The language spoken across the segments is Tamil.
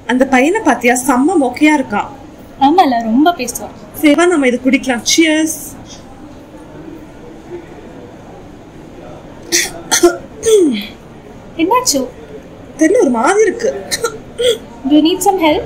அந்த பையனை பாத்தியா செம்ம மொக்கையா இருக்கான் ஆமால ரொம்ப பேசுவான் சரி வா நம்ம இது குடிக்கலாம் சியர்ஸ் என்னாச்சு தெரியல ஒரு மாதிரி இருக்கு டு நீட் சம் ஹெல்ப்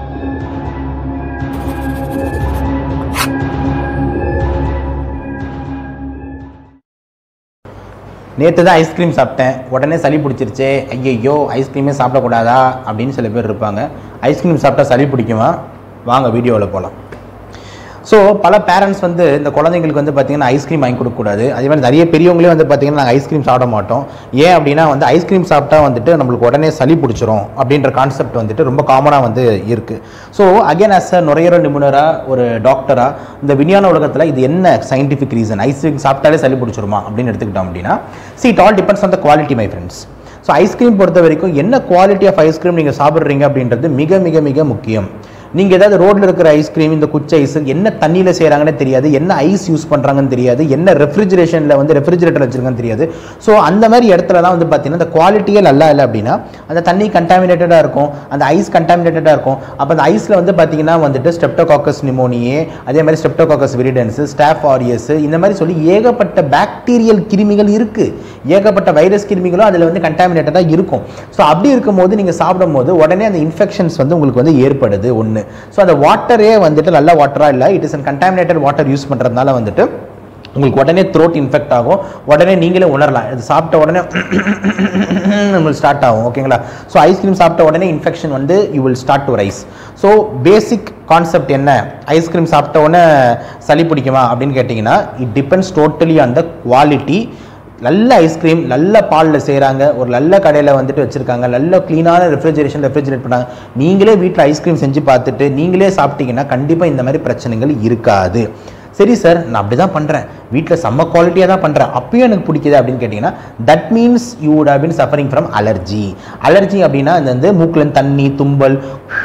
நேற்று தான் ஐஸ்கிரீம் சாப்பிட்டேன் உடனே சளி பிடிச்சிருச்சே ஐயையோ ஐஸ்கிரீமே சாப்பிடக்கூடாதா அப்படின்னு சில பேர் இருப்பாங்க ஐஸ்கிரீம் சாப்பிட்டா சளி பிடிக்குமா வாங்க வீடியோவில் போகலாம் ஸோ பல பேரண்ட்ஸ் வந்து இந்த குழந்தைங்களுக்கு வந்து பார்த்தீங்கன்னா ஐஸ்கிரீம் வாங்கி கொடுக்கக்கூடாது அதே மாதிரி நிறைய பெரியவங்களே வந்து பார்த்தீங்கன்னா நாங்கள் ஐஸ்கிரீம் சாப்பிட மாட்டோம் ஏன் அப்படின்னா வந்து ஐஸ்கிரீம் சாப்பிட்டா வந்துட்டு நம்மளுக்கு உடனே சளி பிடிச்சிரும் அப்படின்ற கான்செப்ட் வந்துட்டு ரொம்ப காமனாக வந்து இருக்குது ஸோ அகைன் அஸ் அ நுரையீரல் நிபுணராக ஒரு டாக்டராக இந்த விஞ்ஞான உலகத்தில் இது என்ன சயின்டிஃபிக் ரீசன் ஐஸ்கிரீம் சாப்பிட்டாலே சளி பிடிச்சிருமா அப்படின்னு எடுத்துக்கிட்டோம் அப்படின்னா see it all depends on the quality my friends so ice cream பொறுத்த வரைக்கும் என்ன குவாலிட்டி ஆஃப் ஐஸ்கிரீம் நீங்கள் சாப்பிட்றீங்க அப்படின்றது மிக மிக மிக முக்கியம் நீங்கள் ஏதாவது ரோட்டில் இருக்கிற ஐஸ்கிரீம் இந்த குச்ச ஐஸ் என்ன தண்ணியில் செய்கிறாங்கன்னு தெரியாது என்ன ஐஸ் யூஸ் பண்ணுறாங்கன்னு தெரியாது என்ன ரெஃப்ரிஜரேஷனில் வந்து ரெஃப்ரிஜரேட்டர் வச்சிருக்கான்னு தெரியாது ஸோ அந்த மாதிரி இடத்துல தான் வந்து பார்த்தீங்கன்னா அந்த குவாலிட்டியே நல்லா இல்லை அப்படின்னா அந்த தண்ணி கண்டாமினேட்டடாக இருக்கும் அந்த ஐஸ் கண்டாமினேட்டடாக இருக்கும் அப்போ அந்த ஐஸில் வந்து பார்த்தீங்கன்னா வந்துட்டு ஸ்டெப்டோகாக்கஸ் நிமோனியே அதே மாதிரி ஸ்டெப்டோகாக்கஸ் விரிடன்ஸ் ஸ்டாஃப் ஆரியஸ் இந்த மாதிரி சொல்லி ஏகப்பட்ட பாக்டீரியல் கிருமிகள் இருக்குது ஏகப்பட்ட வைரஸ் கிருமிகளும் அதில் வந்து கண்டாமினேட்டடாக இருக்கும் ஸோ அப்படி இருக்கும்போது நீங்கள் சாப்பிடும்போது உடனே அந்த இன்ஃபெக்ஷன்ஸ் வந்து உங்களுக்கு வந்து ஏற்படுது ஒன்று ஸோ அந்த வாட்டரே வந்துட்டு நல்ல வாட்டராக இல்லை it is an contaminated water use பண்ணுறதுனால வந்துட்டு உங்களுக்கு உடனே த்ரோட் இன்ஃபெக்ட் ஆகும் உடனே நீங்களே உணரலாம் இது சாப்பிட்ட உடனே நம்மளுக்கு ஸ்டார்ட் ஆகும் ஓகேங்களா ஸோ ஐஸ்கிரீம் சாப்பிட்ட உடனே இன்ஃபெக்ஷன் வந்து you will start to rise so basic concept என்ன ஐஸ்கிரீம் சாப்பிட்ட உடனே சளி பிடிக்குமா அப்படின்னு கேட்டிங்கன்னா it depends totally on the quality நல்ல ஐஸ்கிரீம் நல்ல பாலில் செய்கிறாங்க ஒரு நல்ல கடையில் வந்துட்டு வச்சுருக்காங்க நல்ல க்ளீனான ரெஃப்ரிஜரேஷன் ரெஃப்ரிஜரேட் பண்ணாங்க நீங்களே வீட்டில் ஐஸ்கிரீம் செஞ்சு பார்த்துட்டு நீங்களே சாப்பிட்டீங்கன்னா கண்டிப்பாக இந்த மாதிரி பிரச்சனைகள் இருக்காது சரி சார் நான் அப்படி தான் பண்ணுறேன் வீட்டில் செம்ம குவாலிட்டியாக தான் பண்ணுறேன் அப்பயும் எனக்கு பிடிக்குது அப்படின்னு கேட்டிங்கன்னா that means you would have been suffering from allergy allergy அப்படின்னா இந்த வந்து மூக்கில் தண்ணி தும்பல்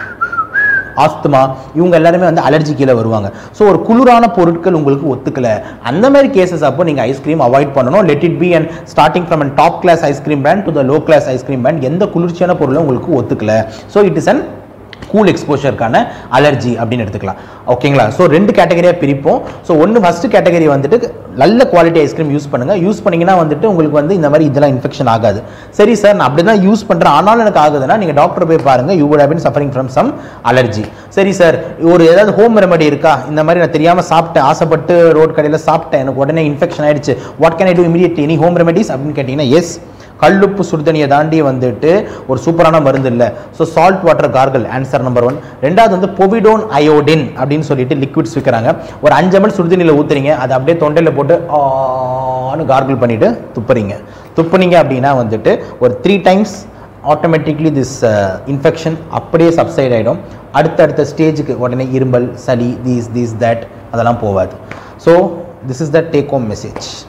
ஆஸ்துமா இவங்க எல்லாருமே வந்து அலர்ஜி கீழே வருவாங்க ஸோ ஒரு குளிரான பொருட்கள் உங்களுக்கு ஒத்துக்கல அந்த மாதிரி கேசஸ் அப்போ நீங்கள் ஐஸ்கிரீம் அவாய்ட் பண்ணணும் let it be and starting from and top class ice cream brand to the low class ice cream brand எந்த குளிர்ச்சியான பொருளும் உங்களுக்கு ஒத்துக்கல so it is an cool எக்ஸ்போஷருக்கான அலர்ஜி அப்படின்னு எடுத்துக்கலாம் ஓகேங்களா ஸோ ரெண்டு கேட்டகரியாக பிரிப்போம் ஸோ ஒன்று ஃபஸ்ட்டு கேட்டகரி வந்துட்டு நல்ல குவாலிட்டி ஐஸ்கிரீம் யூஸ் பண்ணுங்கள் யூஸ் பண்ணிங்கன்னா வந்துட்டு உங்களுக்கு வந்து இந்த மாதிரி இதெல்லாம் இன்ஃபெக்ஷன் ஆகாது சரி சார் நான் அப்படி தான் யூஸ் பண்ணுறேன் ஆனாலும் எனக்கு ஆகுதுன்னா நீங்கள் டாக்டர் போய் பாருங்கள் you would have been suffering from some allergy சரி சார் ஒரு ஏதாவது ஹோம் ரெமெடி இருக்கா இந்த மாதிரி நான் தெரியாமல் சாப்பிட்டேன் ஆசைப்பட்டு ரோட் கடையில் சாப்பிட்டேன் எனக்கு உடனே இன்ஃபெக்ஷன் ஆயிடுச்சு what can I do immediate any home remedies அப்படின்னு கேட்டிங்கன்னா எஸ் கல்லுப்பு சுடுதண்ணியை தாண்டி வந்துட்டு ஒரு சூப்பரான மருந்து இல்லை so salt water gargle answer number one ரெண்டாவது வந்து பொவிடோன் அயோடின் அப்படின்னு சொல்லிட்டு லிக்விட்ஸ் விற்கிறாங்க ஒரு அஞ்சு எம்எல் சுடுதண்ணியில் ஊற்றுறீங்க அதை அப்படியே தொண்டையில் போட்டு ஆன்னு கார்கிள் பண்ணிட்டு துப்புறீங்க துப்புனீங்க அப்படின்னா வந்துட்டு ஒரு three times automatically this infection அப்படியே சப்சைட் ஆகிடும் அடுத்தடுத்த ஸ்டேஜுக்கு உடனே இரும்பல் சளி தீஸ் தீஸ் தட் அதெல்லாம் போகாது so this is the take home message